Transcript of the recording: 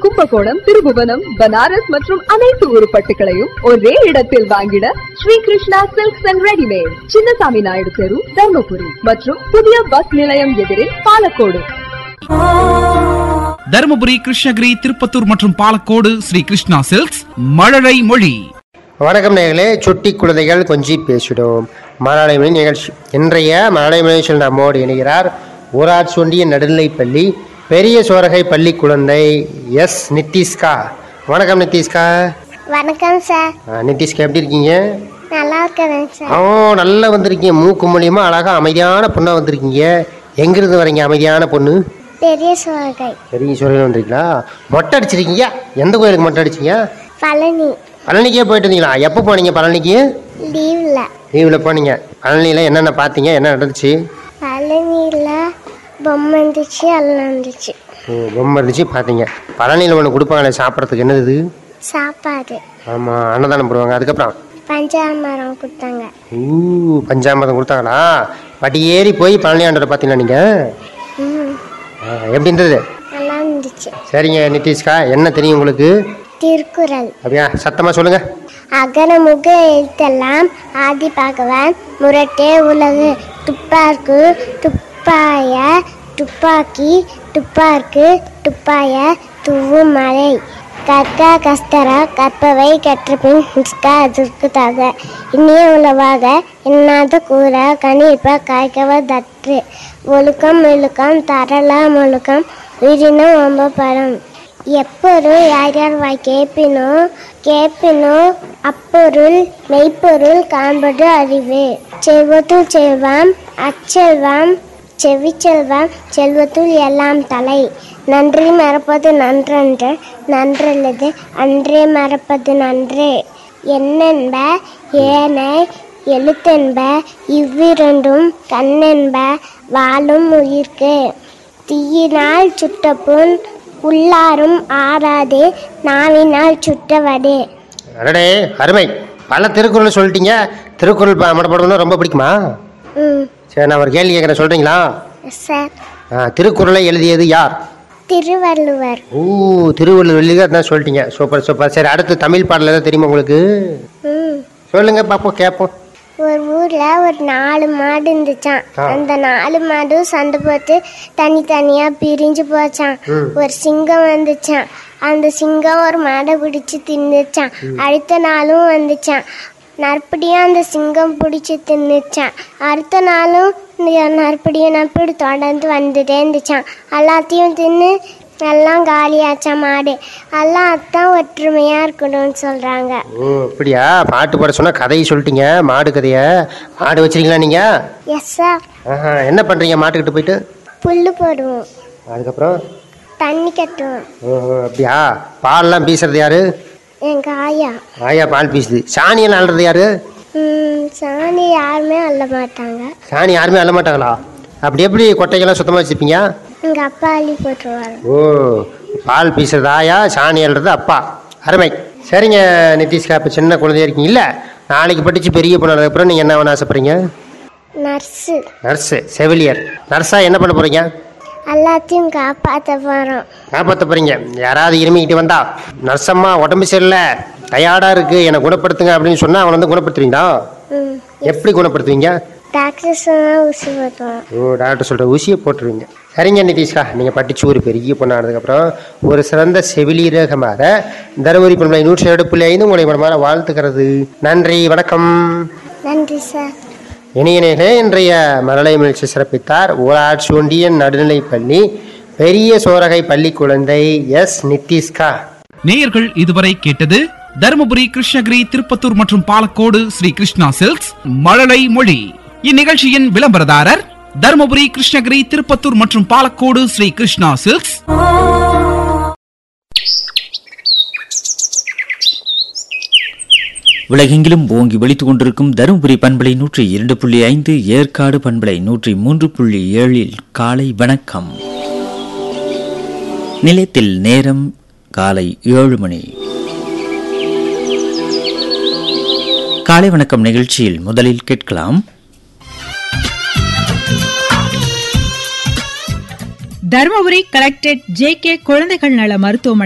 கும்பகோணம் திருபுவனம் பனாரஸ் மற்றும் அனைத்து உருப்பட்டுகளையும் ஒரே இடத்தில் வாங்கிட Sri Krishna silks and readymade Chinnasamy Naidu தெரு தர்மபுரி மற்றும் புதிய பஸ் நிலையம் எதிரில் பாலக்கோடு தருமபுரி கிருஷ்ணகிரி திருப்பத்தூர் மற்றும் பாலக்கோடு ஸ்ரீ கிருஷ்ணா சில்க்ஸ் மழலை மொழி வணக்கம் நேர்களே சுட்டி குழந்தைகள் கொஞ்சி பேசிடும் மலையாளமொழி நிகழ்ச்சி இன்றைய மலையாளமொழி நிகழ்ச்சியில் நம்மோடு இணைகிறார் ஊராட்சி ஒன்றிய நடுநிலைப்பள்ளி பெரிய சோரகை பள்ளி குழந்தை எஸ் நித்திஷ்கா வணக்கம் நித்திஷ்கா வணக்கம் சார் ஆ, நித்திஷ்கா எப்படி இருக்கீங்க நல்லா இருக்கிறேன் சார் ஓ நல்லா வந்திருக்கீங்க மூக்கு மூலியமா அழகா அமைதியான பொண்ணா வந்திருக்கீங்க எங்கிருந்து வரீங்க அமைதியான பொண்ணு பெரிய சோகை பெரிய சோரகையில் வந்திருக்கீங்களா மொட்டை அடிச்சிருக்கீங்க எந்த கோயிலுக்கு மொட்டை அடிச்சீங்க பழனி பழனிக்கே போயிட்டு இருந்தீங்களா எப்போ போனீங்க பழனிக்கு லீவில் லீவில் போனீங்க பழனியில் என்னென்ன பார்த்தீங்க என்ன நடந்துச்சு பழனியில் பொம்மை இருந்துச்சு எல்லாம் இருந்துச்சு ஓ, பொம்மை இருந்துச்சு பார்த்தீங்க பழனியில் ஒன்று கொடுப்பாங்களே சாப்பிட்றதுக்கு என்னது இது சாப்பாடு ஆமாம் அன்னதானம் போடுவாங்க அதுக்கப்புறம் பஞ்சாமரம் கொடுத்தாங்க ஊ பஞ்சாமிரதம் கொடுத்தாங்களா படி ஏறி போய் பழனி ஆண்டரை பார்த்தீங்களா நீங்கள் ம் எப்படி இருந்தது நல்லா இருந்துச்சு சரிங்க நிதிஷ்கா என்ன தெரியும் உங்களுக்கு திருக்குறள் அப்படியா சத்தமாக சொல்லுங்கள் அகரமுக எழுத்தெல்லாம் ஆதி பகவான் முரட்டே உலகு துப்பார்க்கு துப்பாய துப்பாக்கி துப்பார்க்கு துப்பாய துவு மழை கற்க கஸ்தர கற்பவை கற்றபின் நிற்க அதற்கு தக இனிய உளவாக எண்ணாத கூற கணிப்ப காய்கவ தற்று ஒழுக்கம் ஒழுக்கம் தரல ஒழுக்கம் உயிரினம் ஒம்பப்படும் எப்பொருள் யார் யார் வாய் கேட்பினோ கேட்பினோ அப்பொருள் மெய்ப்பொருள் காண்பது அறிவு செல்வத்துள் செல்வம் அச்செல்வம் செவிச்செல்வம் செல்வத்துள் எல்லாம் தலை நன்றி மறப்பது நன்றன்று நன்றல்லது அன்றே மறப்பது நன்றே என்னென்ப ஏனை எழுத்தென்ப இவ்விரண்டும் கண்ணென்ப வாழும் உயிர்க்கு தீயினால் சுட்ட புண் உள்ளாரும் ஆறாது நாவினால் சுட்டவடு அடடே அருமை பல திருக்குறள் சொல்லிட்டீங்க திருக்குறள் ப- மனப்பாடம்னா ரொம்ப பிடிக்குமா ம் சரி நான் ஒரு கேள்வி கேட்குறேன் சொல்கிறீங்களா சார் திருக்குறளை எழுதியது யார் திருவள்ளுவர் ஓ திருவள்ளுவர் எழுதியது அதான் சொல்லிட்டீங்க சூப்பர் சூப்பர் சரி அடுத்து தமிழ் பாடல் ஏதாவது தெரியுமா உங்களுக்கு ம் சொல்லுங்க பார்ப்போம் கேட்போம் ஒரு ஊர்ல ஒரு நாலு மாடு இருந்துச்சான் ஆ. அந்த நாலு மாடு சண்டை போட்டு தனித்தனியா பிரிஞ்சு போச்சான் ம். ஒரு சிங்கம் வந்துச்சான் அந்த சிங்கம் ஒரு மாடை பிடிச்சு தின்னுச்சான் அடுத்த நாளும் வந்துச்சான் நற்படியும் அந்த சிங்கம் பிடிச்சி தின்னுச்சான் அடுத்த நாளும் இந்த நற்படியும் நப்படி தொடர்ந்து வந்துட்டே இருந்துச்சான் எல்லாத்தையும் தின்னு எல்லாம் காலியாச்சான் மாடு எல்லாம் அதான் ஒற்றுமையா இருக்கணும்னு சொல்றாங்க ஓ அப்படியா பாட்டு பாட சொன்னா கதையை சொல்லிட்டீங்க மாடு கதையை மாடு வச்சிருக்கீங்களா நீங்க எஸ் சார் ஆஹா என்ன பண்றீங்க மாட்டுக்கிட்ட போயிட்டு புல்லு போடுவோம் அதுக்கப்புறம் தண்ணி கட்டுவோம் ஓஹோ அப்படியா பால்லாம் பீசுறது யாரு எங்க ஆயா ஆயா பால் பீசுது சாணியெல்லாம் அள்ளுறது யாரு ம், சாணி யாருமே அள்ள மாட்டாங்க சாணி யாருமே அள்ள மாட்டாங்களா அப்படி எப்படி கொட்டைக்கெல்லாம் சுத்தமாக வச்சுப்பீங்க எங்க அப்பா அள்ளி போட்டுருவாரு ஓ பால் பீசுறது ஆயா சாணி அள்ளுறது அப்பா அருமை சரிங்க நிதிஷ்கா இப்போ சின்ன குழந்தையா இருக்கீங்கல்ல நாளைக்கு படித்து பெரிய பொண்ணானதுக்கப்புறம் நீங்கள் என்ன பண்ண ஆசைப்படுறீங்க நர்ஸு நர்ஸு செவிலியர் நர்ஸா என்ன பண்ண போகிறீங்க எல்லாத்தையும் காப்பாற்ற போறோம் காப்பாற்ற போகிறீங்க யாராவது இருமிக்கிட்டு வந்தா நர்ஸம்மா உடம்பு சரியில்லை டயர்டாக இருக்குது என்னை குணப்படுத்துங்க அப்படின்னு சொன்னால் அவனை வந்து குணப்படுத்துவீங்களா ம் எப்படி குணப்படுத்துவீங்க டாக்டர் சொன்னா ஊசி போட்டுவோம் ஓ டாக்டர் சொல்கிற ஊசியை போட்டுருவீங்க சரிங்க நிதிஷ்கா நீங்கள் படித்து ஒரு பெரிய பொண்ணானதுக்கப்புறம் ஒரு சிறந்த செவிலியரகமாக தருமபுரி பண்பலை நூற்றி ஏழு புள்ளி ஐந்து உங்களை மனமாற வாழ்த்துக்கிறது நன்றி வணக்கம் நன்றி சார் இணையனே இன்றைய மரலை முயற்சி சிறப்பித்தார் ஊராட்சி ஒன்றிய நடுநிலைப்பள்ளி பெரிய சோரகை பள்ளி குழந்தை எஸ் நிதிஷ்கா நேயர்கள் இதுவரை கேட்டது தருமபுரி கிருஷ்ணகிரி திருப்பத்தூர் மற்றும் பாலக்கோடு ஸ்ரீ கிருஷ்ணா சில்க்ஸ் மழலை மொழி இந்நிகழ்ச்சியின் விளம்பரதாரர் தருமபுரி கிருஷ்ணகிரி திருப்பத்தூர் மற்றும் பாலக்கோடு ஸ்ரீ கிருஷ்ணா சில்க்ஸ் உலகெங்கிலும் ஓங்கி ஒலித்துக் கொண்டிருக்கும் தருமபுரி பண்பலை நூற்றி இரண்டு புள்ளி ஐந்து ஏற்காடு பண்பலை நூற்றி மூன்று புள்ளி ஏழில் காலை வணக்கம் நிலையத்தில் நேரம் காலை ஏழு மணி காலை வணக்கம் நிகழ்ச்சியில் முதலில் கேட்கலாம் தருமபுரி கலெக்டரேட் ஜே கே குழந்தைகள் நல மருத்துவமனை